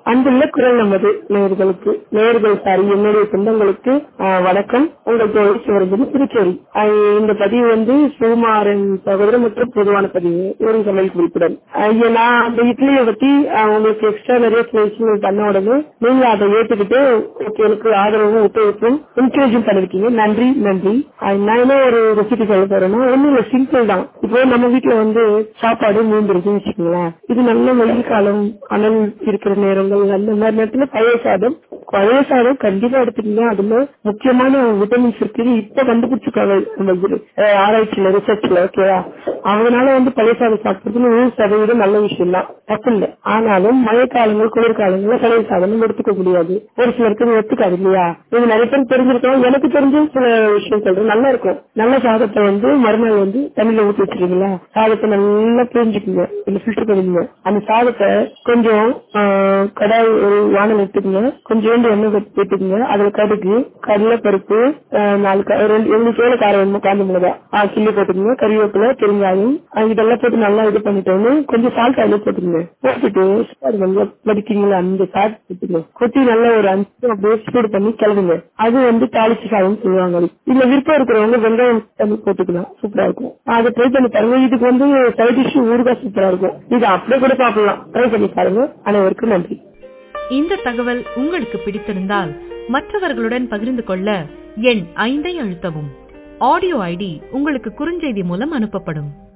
அன்புள்ள குரல் நமது நேயர்களுக்கு நேயர்கள் சாரி என்னுடைய சொந்தங்களுக்கு ஆஹ், வணக்கம் உங்கள் தோழி சிவரஞ்சனி திருச்சேரி ஆஹ், இந்த பதிவு வந்து சுகுமாரன் சகோதரர் மற்றும் பொதுவான பதிவு ஒரு சமையல் குறிப்புடன் ஆஹ், இங்க நான் அந்த இட்லியை பத்தி ஆஹ், உங்களுக்கு எக்ஸ்ட்ரா நிறைய சில விஷயங்கள் பண்ண உடனே நீங்க அதை ஏற்றுக்கிட்டு ஓகே, எனக்கு ஆதரவும் ஒத்துழைப்பும் என்கரேஜும் பண்ணிருக்கீங்க நன்றி நன்றி ஆஹ், நான் என்ன ஒரு ரெசிபி சொல்ல போறேன்னா ஒண்ணும் இல்ல சிம்பிள் தான் இப்போ நம்ம வீட்டுல வந்து சாப்பாடு மீந்திருக்குன்னு வச்சுக்கோங்களேன் இது நல்ல வெயில் காலம் அனல் இருக்கிற நேரங்கள் அந்த மாதிரி நேரத்துல பழைய சாதம் பழைய சாதம் கண்டிப்பா எடுத்துக்கீங்க அதுல முக்கியமான விட்டமின்ஸ் இருக்குது இப்ப கண்டுபிடிச்சிருக்காங்க நம்ம இது, அஹ், ஆராய்ச்சியில ரிசர்ச்ல ஓகேவா அதனால வந்து பழைய சாதம் சாப்பிடுறது நூறு சதவீதம் நல்ல விஷயம் தான் தப்பு இல்ல ஆனாலும் மழைக்காலங்கள் குளிர்காலங்கள்ல பழைய சாதம் எடுத்துக்க முடியாது ஒரு சிலருக்கு இது ஒத்துக்காது இல்லையா இது நிறைய பேர் தெரிஞ்சிருக்கோம் எனக்கு தெரிஞ்ச சில விஷயம் சொல்றேன் நல்லா இருக்கும் நல்ல சாதத்தை வந்து மறுநாள் வந்து தண்ணியில ஊத்தி வச்சிருக்கீங்களா சாதத்தை நல்லா பிரிஞ்சுக்குங்க இல்ல ஃபில்டர் பண்ணிக்கங்க அந்த சாதத்தை கொஞ்சம் ஆஹ், கடாய் ஒரு வானல் எடுத்துக்கங்க கொஞ்சோண்டு எண்ணெய் ஊத்தி ஊத்திக்கங்க அதுல கடுகு கடலை பருப்பு ஆஹ், நாலு க- ரெண்டு எங்களுக்கு எவ்வளவு காரம் வேணுமோ காஞ்ச மிளகா ஆஹ், கிள்ளி போட்டுக்கங்க கறிவேப்பிலை பெருங்காயம் ஆஹ், இதெல்லாம் போட்டு நல்லா இது பண்ணிட்டோன்னு கொஞ்சம் சால்ட் அதில் போட்டுக்கங்க போட்டுட்டு அது நல்லா வடிக்கீங்களா அந்த சால்ட் போட்டுங்க கொட்டி நல்லா ஒரு அஞ்சு நிமிஷம் அப்படியே சூடு பண்ணி கிளம்புங்க அது வந்து தாளிச்சு சாதம் சொல்லுவாங்க இதுல விருப்பம் இருக்கிறவங்க வெங்காயம் தண்ணி போட்டுக்கலாம் சூப்பரா இருக்கும் அதை ட்ரை பண்ணி பாருங்க இதுக்கு வந்து சைட் டிஷ் ஊறுகாய் சூப்பரா இருக்கும் இது அப்படியே கூட சாப்பிடலாம் ட்ரை பண்ணி பாருங்க அனைவருக்கும் நன்றி இந்த தகவல் உங்களுக்கு பிடித்திருந்தால் மற்றவர்களுடன் பகிர்ந்து கொள்ள எண் ஐந்தை அழுத்தவும் ஆடியோ ஐடி உங்களுக்கு குறுஞ்செய்தி மூலம் அனுப்பப்படும்